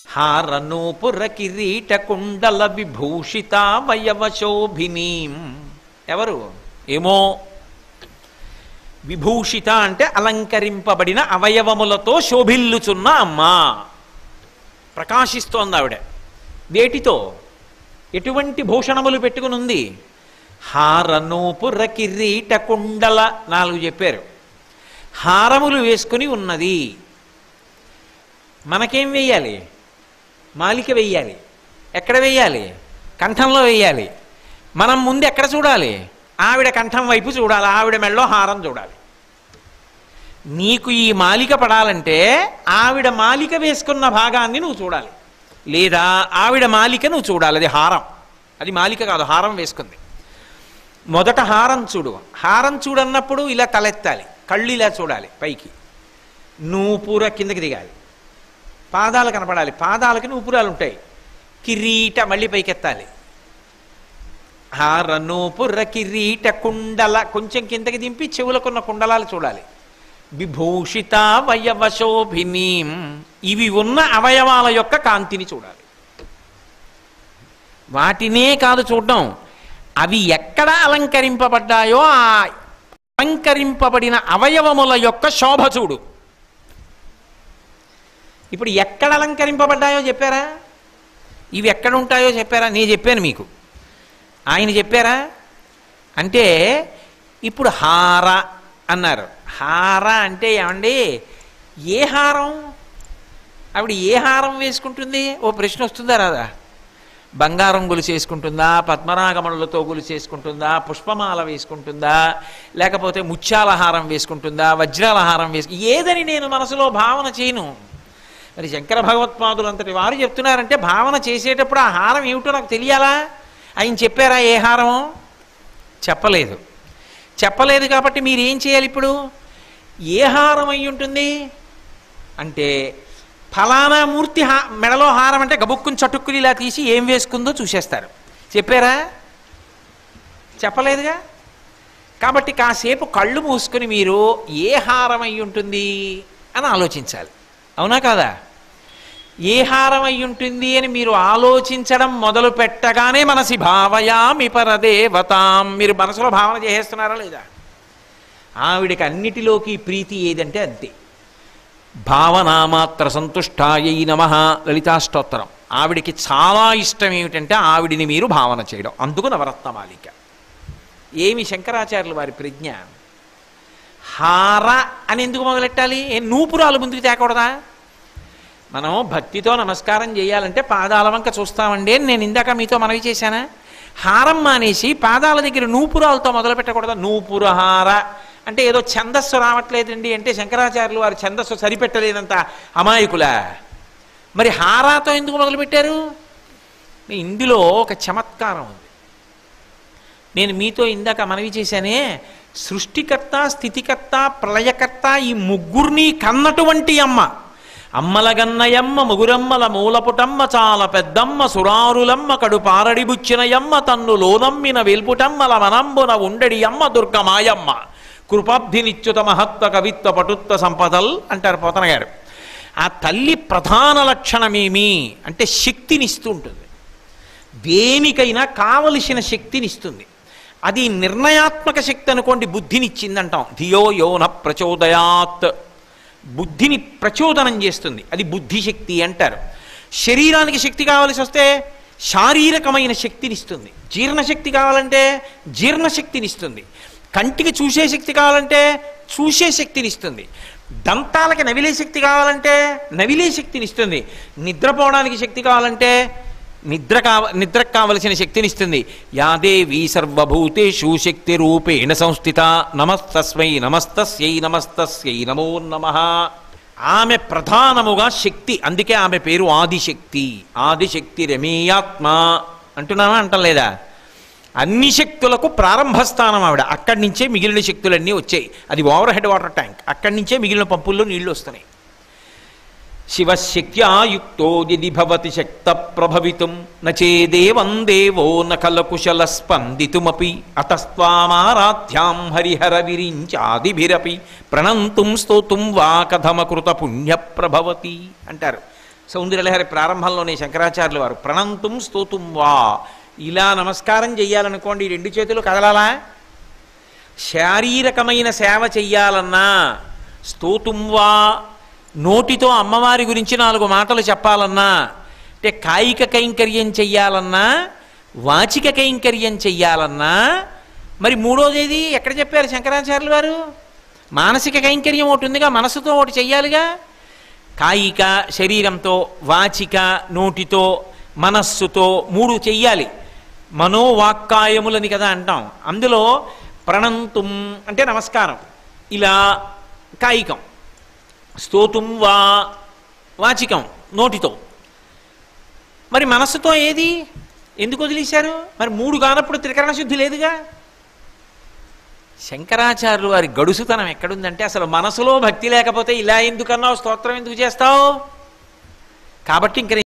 హారనూపుర కిరీట కుండల విభూషితావయవ శోభినీం ఎవరు ఏమో విభూషిత అంటే అలంకరింపబడిన అవయవములతో శోభిల్లుచున్న అమ్మ ప్రకాశిస్తోంది ఆవిడ వేటితో ఎటువంటి భూషణములు పెట్టుకుని ఉంది హారనూపుర కిరీట కుండల నాలుగు చెప్పారు హారములు వేసుకుని ఉన్నది మనకేం వెయ్యాలి మాలిక వెయ్యాలి ఎక్కడ వెయ్యాలి కంఠంలో వెయ్యాలి మనం ముందు ఎక్కడ చూడాలి ఆవిడ కంఠం వైపు చూడాలి ఆవిడ మెళ్ళో హారం చూడాలి నీకు ఈ మాలిక పడాలంటే ఆవిడ మాలిక వేసుకున్న భాగాన్ని నువ్వు చూడాలి లేదా ఆవిడ మాలిక నువ్వు చూడాలి అది హారం అది మాలిక కాదు హారం వేసుకుంది మొదట హారం చూడు హారం చూడన్నప్పుడు ఇలా తలెత్తాలి కళ్ళు ఇలా చూడాలి పైకి నూపుర కిందకి దిగాలి పాదాలు కనపడాలి పాదాలకి నూపురాలు ఉంటాయి కిరీట మళ్ళీ పైకెత్తాలి హార నూపుర కిరీట కుండల కొంచెం కిందకి దింపి చెవులకున్న కుండలాలు చూడాలి విభూషిత అవయవశోభినీం ఇవి ఉన్న అవయవాల యొక్క కాంతిని చూడాలి వాటినే కాదు చూడడం అవి ఎక్కడ అలంకరింపబడ్డాయో ఆ అలంకరింపబడిన అవయవముల యొక్క శోభ చూడు ఇప్పుడు ఎక్కడ అలంకరింపబడ్డాయో చెప్పారా ఇవి ఎక్కడ ఉంటాయో చెప్పారా నేను చెప్పాను మీకు ఆయన చెప్పారా అంటే ఇప్పుడు హార అన్నారు హార అంటే ఏమండి ఏ హారం ఆవిడ ఏ హారం వేసుకుంటుంది ఓ ప్రశ్న వస్తుందా రాదా బంగారం గొలుసు వేసుకుంటుందా పద్మనాగమణులతో గొలుసు వేసుకుంటుందా పుష్పమాల వేసుకుంటుందా లేకపోతే ముత్యాల హారం వేసుకుంటుందా వజ్రాల హారం వేసుకు ఏదని నేను మనసులో భావన చేయను మరి శంకర భగవత్పాదులు అంతటి వారు చెప్తున్నారంటే భావన చేసేటప్పుడు ఆ హారం ఏమిటో నాకు తెలియాలా ఆయన చెప్పారా ఏ హారమో చెప్పలేదు చెప్పలేదు కాబట్టి మీరు ఏం చేయాలి ఇప్పుడు ఏ హారం అయి ఉంటుంది అంటే ఫలానా మూర్తి హా మెడలో హారం అంటే గబుక్కుని చటుక్కుని ఇలా తీసి ఏం వేసుకుందో చూసేస్తారు చెప్పారా చెప్పలేదుగా కాబట్టి కాసేపు కళ్ళు మూసుకొని మీరు ఏ హారం అయి ఉంటుంది అని ఆలోచించాలి అవునా కాదా ఏ హారం అయి ఉంటుంది అని మీరు ఆలోచించడం మొదలు పెట్టగానే మనసి భావయామి పరదేవతాం మీరు మనసులో భావన చేసేస్తున్నారా లేదా ఆవిడికి అన్నిటిలోకి ప్రీతి ఏదంటే అంతే భావనామాత్ర సంతుష్టాయై నమ లలితాష్టోత్తరం ఆవిడికి చాలా ఇష్టం ఏమిటంటే ఆవిడిని మీరు భావన చేయడం అందుకు నవరత్నమాలిక ఏమి శంకరాచార్యులు వారి ప్రజ్ఞ హార అని ఎందుకు మొదలెట్టాలి ఏ నూపురాలు ముందుకు తేకూడదా మనం భక్తితో నమస్కారం చేయాలంటే పాదాల వంక చూస్తామండి అని నేను ఇందాక మీతో మనవి చేశానా హారం మానేసి పాదాల దగ్గర నూపురాలతో మొదలు పెట్టకూడదా నూపురహార అంటే ఏదో ఛందస్సు రావట్లేదండి అంటే శంకరాచార్యులు వారి ఛందస్సు సరిపెట్టలేదంత అమాయకులా మరి హారాతో ఎందుకు మొదలుపెట్టారు ఇందులో ఒక చమత్కారం ఉంది నేను మీతో ఇందాక మనవి చేశానే సృష్టికర్త స్థితికర్త ప్రళయకర్త ఈ ముగ్గురిని కన్నటువంటి అమ్మ అమ్మలగన్నయమ్మ ముగురమ్మల మూలపుటమ్మ చాలా పెద్దమ్మ సురారులమ్మ కడు పారడిబుచ్చినయమ్మ తన్ను లోనమ్మిన వెల్పుటమ్మల వనంబున ఉండడి అమ్మ దుర్గమాయమ్మ కృపాబ్ధినిచ్యుత మహత్వ కవిత్వ పటుత్వ సంపదల్ అంటారు పోతన గారు ఆ తల్లి ప్రధాన లక్షణమేమి అంటే శక్తినిస్తూ ఉంటుంది దేనికైనా కావలసిన శక్తినిస్తుంది అది నిర్ణయాత్మక శక్తి అనుకోండి బుద్ధినిచ్చిందంటాం ధియో యోన ప్రచోదయాత్ బుద్ధిని ప్రచోదనం చేస్తుంది అది బుద్ధిశక్తి అంటారు శరీరానికి శక్తి కావలసి వస్తే శారీరకమైన శక్తినిస్తుంది జీర్ణశక్తి కావాలంటే జీర్ణశక్తినిస్తుంది కంటికి చూసే శక్తి కావాలంటే చూసే శక్తినిస్తుంది దంతాలకి నవిలే శక్తి కావాలంటే నవిలే శక్తినిస్తుంది నిద్రపోవడానికి శక్తి కావాలంటే నిద్ర కావ నిద్రకు కావలసిన శక్తినిస్తుంది యాదేవి సర్వభూతేషు శక్తి రూపేణ సంస్థిత నమస్తస్మై నమస్తస్యై నమస్తస్యై నమో నమ ఆమె ప్రధానముగా శక్తి అందుకే ఆమె పేరు ఆదిశక్తి ఆదిశక్తి రమేయాత్మ అంటున్నామా అంటలేదా అన్ని శక్తులకు ప్రారంభ స్థానం ఆవిడ అక్కడి నుంచే మిగిలిన శక్తులన్నీ వచ్చాయి అది ఓవర్ హెడ్ వాటర్ ట్యాంక్ అక్కడి నుంచే మిగిలిన పంపుల్లో నీళ్లు వస్తున్నాయి శివశక్త్యాయుక్తో యది భవతి శక్త ప్రభవితుం నచేదేవం దేవో నకల కుశల స్పందితుమపి అతస్త్వామారాధ్యాం హరిహర విరించాదిభిరపి ప్రణంతుం స్తోతుం వా కథమకృత పుణ్య ప్రభవతి అంటారు సౌందర్యలహరి ప్రారంభంలోనే శంకరాచార్యులు వారు ప్రణంతుం స్తోతుం వా ఇలా నమస్కారం చెయ్యాలనుకోండి ఈ రెండు చేతులు కదలాలా శారీరకమైన సేవ చెయ్యాలన్నా స్తోతుం వా నోటితో అమ్మవారి గురించి నాలుగు మాటలు చెప్పాలన్నా అంటే కాయిక కైంకర్యం చెయ్యాలన్నా వాచిక కైంకర్యం చెయ్యాలన్నా మరి మూడోదేది ఎక్కడ చెప్పారు శంకరాచార్యులు వారు మానసిక కైంకర్యం ఒకటి ఉందిగా మనసుతో ఒకటి చెయ్యాలిగా కాయిక శరీరంతో వాచిక నోటితో మనస్సుతో మూడు చెయ్యాలి మనోవాక్కాయములని కదా అంటాం అందులో ప్రణంతుం అంటే నమస్కారం ఇలా కాయికం స్తోతుం వా వాచికం నోటితో మరి మనస్సుతో ఏది ఎందుకు వదిలేశారు మరి మూడు కానప్పుడు త్రికరణ శుద్ధి లేదుగా శంకరాచార్యులు వారి గడుసుతనం ఎక్కడుందంటే అసలు మనసులో భక్తి లేకపోతే ఇలా ఎందుకన్నావు స్తోత్రం ఎందుకు చేస్తావు కాబట్టి ఇంక